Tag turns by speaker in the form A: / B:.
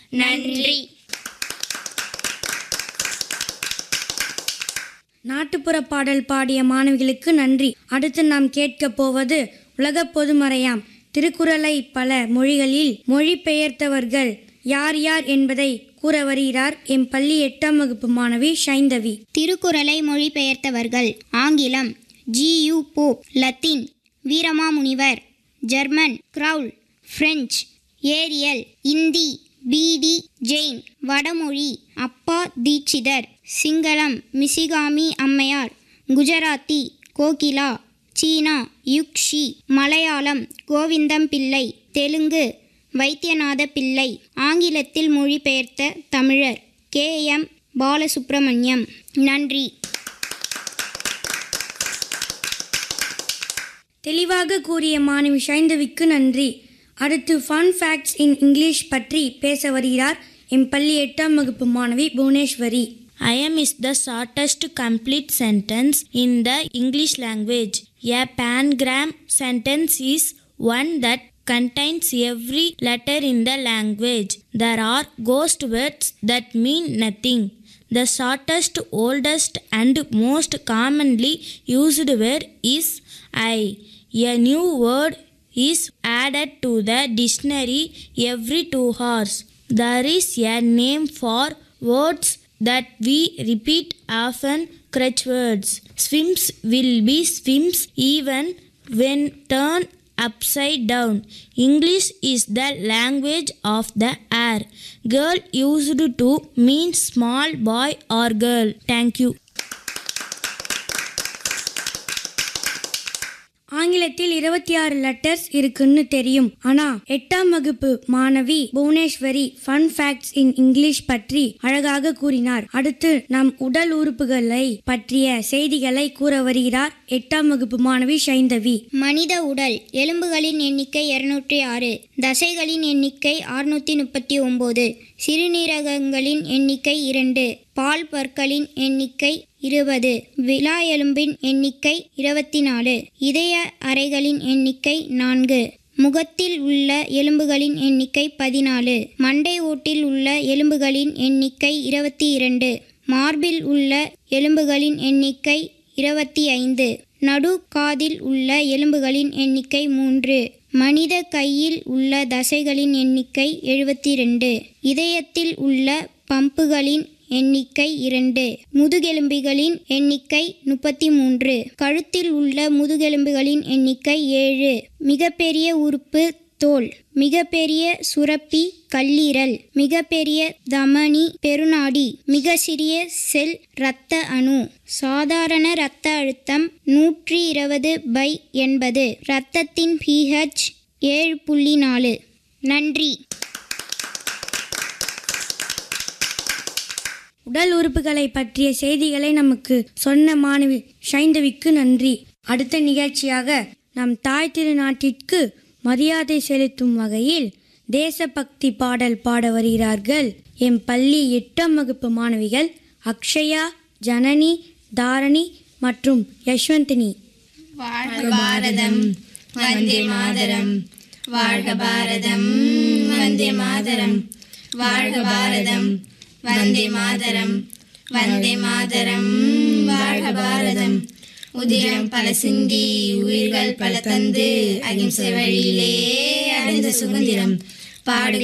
A: நன்றி
B: நாட்டுப்புற பாடல் பாடிய மாணவிகளுக்கு நன்றி அடுத்து நாம் கேட்கப் போவது உலகப் பொதுமறையாம் திருக்குறளை பல மொழிகளில் மொழிபெயர்த்தவர்கள் யார் யார் என்பதை கூற வருகிறார் எம் பள்ளி எட்டாம் வகுப்பு மாணவி ஷைந்தவி
A: திருக்குறளை மொழிபெயர்த்தவர்கள் ஆங்கிலம் ஜி யு போப் லத்தீன் Veeramamunivar German Graul French Ariel Hindi P D Jain வடமொழி அப்பா தீட்சிதர் சிங்களம் மிசிகாமி அம்மையார் குஜராத்தி கோகிலா சீனா யுக்ஷி மலையாளம் கோவிந்தம் பிள்ளை தெலுங்கு வைத்தியநாத பிள்ளை ஆங்கிலத்தில் மொழிபெயர்த்த தமிழர் கே எம் பாலசுப்ரமணியம் நன்றி
B: தெளிவாக கூறிய மாணவி ஷைந்தவிக்கு நன்றி அடுத்து ஃபன் ஃபேக்ட்ஸ் இன் இங்கிலீஷ் பற்றி பேச வருகிறார் எம் பள்ளி எட்டாம் வகுப்பு மாணவி Bhuvaneswari
C: I am is the shortest complete sentence in the English language. A pangram sentence is one that contains every letter in the language. There are ghost words that mean nothing. The shortest, oldest, and most commonly used word is I. A new word is added to the dictionary every two hours. There is a name for words that we repeat often crutch words. Swims will be swims even when turned upside down. English is the language of the air. Girl used to mean small boy or girl. Thank you.
B: ஆங்கிலத்தில் இருபத்தி ஆறு letters இருக்குன்னு தெரியும் ஆனா எட்டாம் வகுப்பு மாணவி Bhuvaneshwari fun facts in English பற்றி அழகாக கூறினார் அடுத்து நம் உடல் உறுப்புகளை பற்றிய செய்திகளை கூற வருகிறார் எட்டாம் வகுப்பு மாணவி ஷைந்தவி
A: மனித உடல் எலும்புகளின் எண்ணிக்கை இருநூற்றி ஆறு தசைகளின் எண்ணிக்கை அறுநூற்றி முப்பத்தி ஒம்பது சிறுநீரகங்களின் எண்ணிக்கை இரண்டு பால் பற்களின் எண்ணிக்கை இருபது விலா எலும்பின் எண்ணிக்கை இருபத்தி நாலு இதய அறைகளின் எண்ணிக்கை நான்கு முகத்தில் உள்ள எலும்புகளின் எண்ணிக்கை பதினாலு மண்டை ஓட்டில் உள்ள எலும்புகளின் எண்ணிக்கை இருபத்தி இரண்டு மார்பில் உள்ள எலும்புகளின் எண்ணிக்கை இருபத்தி ஐந்து நடு காதில் உள்ள எலும்புகளின் எண்ணிக்கை மூன்று மனித கையில் உள்ள தசைகளின் எண்ணிக்கை எழுபத்தி ரெண்டு இதயத்தில் உள்ள பம்புகளின் எண்ணிக்கை இரண்டு முதுகெலும்பிகளின் எண்ணிக்கை முப்பத்தி மூன்று கழுத்தில் உள்ள முதுகெலும்புகளின் எண்ணிக்கை ஏழு மிகப்பெரிய உறுப்பு தோல் மிகப்பெரிய சுரப்பி கல்லீரல் மிகப்பெரிய தமனி பெருநாடி மிக சிறிய செல் இரத்த அணு சாதாரண இரத்த அழுத்தம் நூற்றி இருபது பை எண்பது இரத்தத்தின் பிஹெச் ஏழு புள்ளி நாலு நன்றி
B: உடல் உறுப்புகளை பற்றிய செய்திகளை நமக்கு சொன்ன மாணவி ஷைந்தவிக்கு நன்றி அடுத்த நிகழ்ச்சியாக நம் தாய் திருநாட்டிற்கு மரியாதை செலுத்தும் வகையில் தேசபக்தி பாடல் பாட வருகிறார்கள் எம் பள்ளி எட்டாம் வகுப்பு மாணவிகள் அக்ஷயா ஜனனி தாரணி மற்றும் யஷ்வந்தினி
D: வாழ்க பாரதம் வந்தே மாதரம் வாழ்க பாரதம் வந்தே மாதரம் வாழ்க பாரதம் வந்தே மாதரம் வந்தே மாதரம் வாழ்க பாரதம் உதிரம் பல சிந்தி உயிர்கள் பல தந்து அகிம்சை வழியிலே அடைந்த சுதந்திரம் பாடு